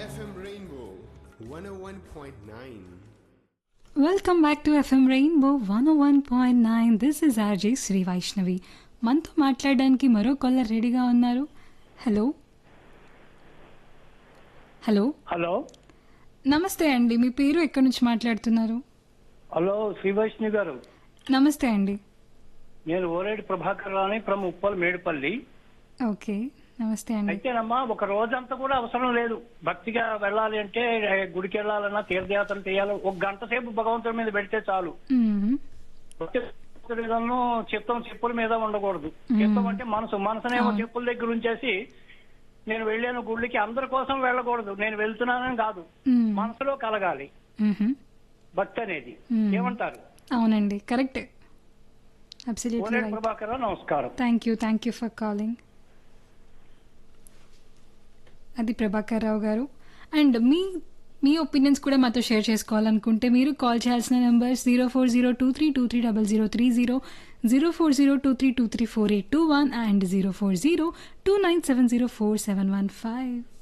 FM Rainbow 101.9. Welcome back to FM Rainbow one one point nine this is RJ Sri Vaishnavi మనతో మాట్లాడడానికి మరో caller రెడీగా ఉన్నారు హలో హలో హలో నమస్తే అండి మీ పేరు ఎక్కడి నుంచి మాట్లాడుతున్నారు హలో శ్రీవైష్ణవి గారు నమస్తే అండి నేను ఓరేడు ప్రభాకర్ రాని ఫ్రమ్ ఉప్పల్ మేడిపల్లి ఓకే నమస్తే అండి అయితేనమ్మా ఒక రోజంతా కూడా అవసరం లేదు భక్తిగా వెళ్ళాలి అంటే ఏ, గుడికి వెళ్ళాలన్నా తీర్థయాత్రలు చేయాలి ఒక గంట సేపు భగవంతుడి మీద పెడితే చాలు మ్మ్. భక్తుడి మీదను చిత్తం చెప్పుల మీద ఉండకూడదు చిత్తం అంటే మనసు మనసునేమో చెప్పుల దగ్గర ఉంచేసి నేను వెళ్ళాను గుడికి అందరి కోసం వెళ్ళకూడదు నేను వెళ్తున్నానని కాదు మ్మ్. మనసులో కలగాలి మ్మ్. భక్తి అనేది మ్మ్. ఏమంటారు అవునండి కరెక్ట్ అబ్సల్యూట్లీ ఓరేడు రైట్ ప్రభాకర్ రావు, నమస్కారం thank you thank you for calling అది ప్రభాకర్ రావు గారు అండ్ మీ మీ ఒపీనియన్స్ కూడా మాతో షేర్ చేసుకోవాలనుకుంటే మీరు కాల్ చేయాల్సిన number zero four zero two three two three double zero three zero zero four zero two three two three four eight two one and zero four zero two nine seven zero four seven one five